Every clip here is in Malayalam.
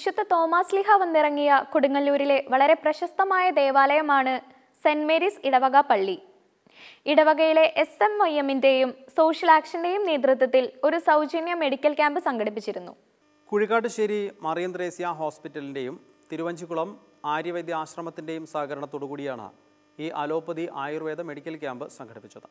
വിശുദ്ധ തോമാസ് ലിഹ വന്നിറങ്ങിയ കൊടുങ്ങല്ലൂരിലെ വളരെ പ്രശസ്തമായ ദേവാലയമാണ് സെന്റ് മേരീസ് ഇടവക പള്ളി ഇടവകയിലെ എസ് എം വൈ എമ്മിന്റെയും സോഷ്യൽ ആക്ഷന്റെയും നേതൃത്വത്തിൽ ഒരു സൗജന്യ മെഡിക്കൽ ക്യാമ്പ് സംഘടിപ്പിച്ചിരുന്നു കുഴിക്കാട്ടുശ്ശേരി മറിയം ത്രേസ്യ ഹോസ്പിറ്റലിൻ്റെയും തിരുവഞ്ചിക്കുളം ആര്യവൈദ്യ ആശ്രമത്തിൻ്റെയും സഹകരണത്തോടുകൂടിയാണ് ഈ അലോപ്പതി ആയുർവേദ മെഡിക്കൽ ക്യാമ്പ് സംഘടിപ്പിച്ചത്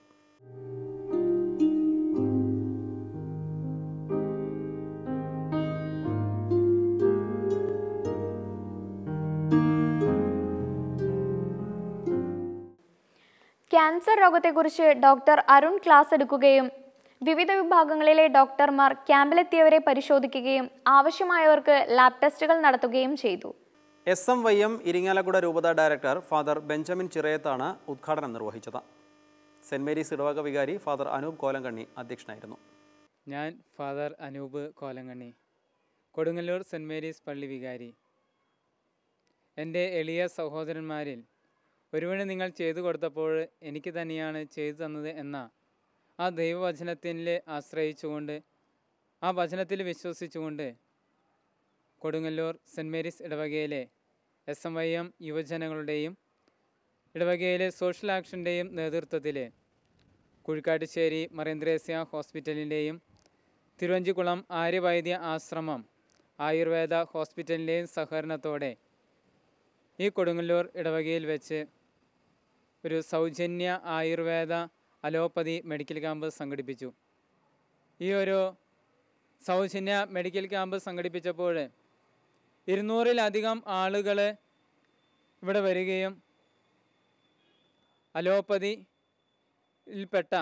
ക്യാൻസർ രോഗത്തെക്കുറിച്ച് ഡോക്ടർ അരുൺ ക്ലാസ് എടുക്കുകയും വിവിധ വിഭാഗങ്ങളിലെ ഡോക്ടർമാർ ക്യാമ്പിലെത്തിയവരെ പരിശോധിക്കുകയും ആവശ്യമായവർക്ക് ലാബ് ടെസ്റ്റുകൾ നടത്തുകയും ചെയ്തു S M Y M Irinjalakuda രൂപത ഡയറക്ടർ ഫാദർ ബെഞ്ചമിൻ ചിറയത്താണ് ഉദ്ഘാടനം നിർവഹിച്ചത് സെൻറ് മേരീസ് ഇടവക വികാരി ഫാദർ അനൂപ് കോലങ്കണ്ണി അധ്യക്ഷനായിരുന്നു ഞാൻ father Anoop Kolankanni Kodungallur saint Mary's പള്ളി വികാരി എൻ്റെ എളിയ സഹോദരന്മാരിൽ ഒരുവന് നിങ്ങൾ ചെയ്തു കൊടുത്തപ്പോൾ എനിക്ക് തന്നെയാണ് ചെയ്തു തന്നത് എന്ന ആ ദൈവവചനത്തിൽ ആശ്രയിച്ചുകൊണ്ട് ആ വചനത്തിൽ വിശ്വസിച്ചുകൊണ്ട് കൊടുങ്ങല്ലൂർ സെൻറ് മേരീസ് ഇടവകയിലെ എസ് എം വൈ എം യുവജനങ്ങളുടെയും ഇടവകയിലെ സോഷ്യൽ ആക്ഷൻ്റെയും നേതൃത്വത്തിൽ കുഴിക്കാട്ടുശ്ശേരി മറേന്ദ്രേസ്യ ഹോസ്പിറ്റലിൻ്റെയും തിരുവഞ്ചിക്കുളം ആര്യവൈദ്യ ആശ്രമം ആയുർവേദ ഹോസ്പിറ്റലിൻ്റെയും സഹകരണത്തോടെ ഈ കൊടുങ്ങല്ലൂർ ഇടവകയിൽ വെച്ച് ഒരു സൗജന്യ ആയുർവേദ അലോപ്പതി മെഡിക്കൽ ക്യാമ്പ് സംഘടിപ്പിച്ചു ഈ ഒരു സൗജന്യ മെഡിക്കൽ ക്യാമ്പ് സംഘടിപ്പിച്ചപ്പോൾ ഇരുന്നൂറിലധികം ആളുകൾ ഇവിടെ വരികയും അലോപ്പതിയിൽപ്പെട്ട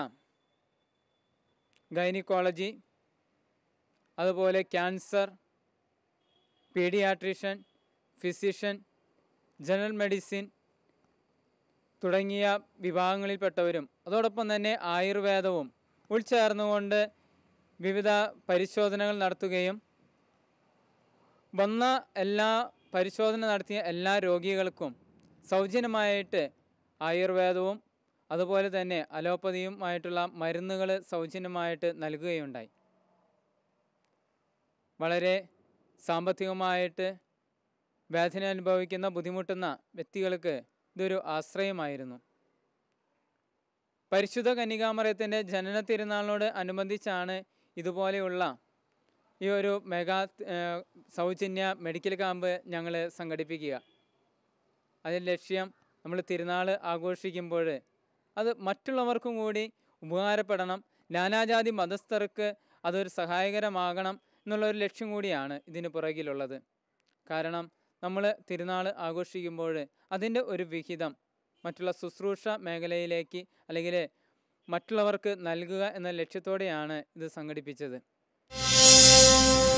ഗൈനിക്കോളജി അതുപോലെ cancer paediatrician physician general medicine തുടങ്ങിയ വിഭാഗങ്ങളിൽപ്പെട്ടവരും അതോടൊപ്പം തന്നെ ആയുർവേദവും ഉൾച്ചേർന്നുകൊണ്ട് വിവിധ പരിശോധനകൾ നടത്തുകയും വന്ന എല്ലാ പരിശോധന നടത്തിയ എല്ലാ രോഗികൾക്കും സൗജന്യമായിട്ട് ആയുർവേദവും അതുപോലെ തന്നെ അലോപ്പതിയുമായിട്ടുള്ള മരുന്നുകൾ സൗജന്യമായിട്ട് നൽകുകയുണ്ടായി വളരെ സാമ്പത്തികമായിട്ട് വേദന അനുഭവിക്കുന്ന ബുദ്ധിമുട്ടുന്ന വ്യക്തികൾക്ക് ഇതൊരു ആശ്രയമായിരുന്നു പരിശുദ്ധ കന്യകാമറയത്തിൻ്റെ ജനന തിരുനാളിനോട് അനുബന്ധിച്ചാണ് ഇതുപോലെയുള്ള ഈ ഒരു മെഗാ ഏഹ്, സൗജന്യ മെഡിക്കൽ ക്യാമ്പ് ഞങ്ങൾ സംഘടിപ്പിക്കുക അതിൻ്റെ ലക്ഷ്യം നമ്മൾ തിരുനാൾ ആഘോഷിക്കുമ്പോൾ അത് മറ്റുള്ളവർക്കും കൂടി ഉപകാരപ്പെടണം നാനാജാതി മതസ്ഥർക്ക് അതൊരു സഹായകരമാകണം എന്നുള്ള ഒരു ലക്ഷ്യം കൂടിയാണ് ഇതിന് പുറകിലുള്ളത് കാരണം നമ്മൾ തിരുനാൾ ആഘോഷിക്കുമ്പോൾ അതിൻ്റെ ഒരു വിഹിതം മറ്റുള്ള ശുശ്രൂഷ മേഖലയിലേക്ക് അല്ലെങ്കിൽ മറ്റുള്ളവർക്ക് നൽകുക എന്ന ലക്ഷ്യത്തോടെയാണ് ഇത് സംഘടിപ്പിച്ചത്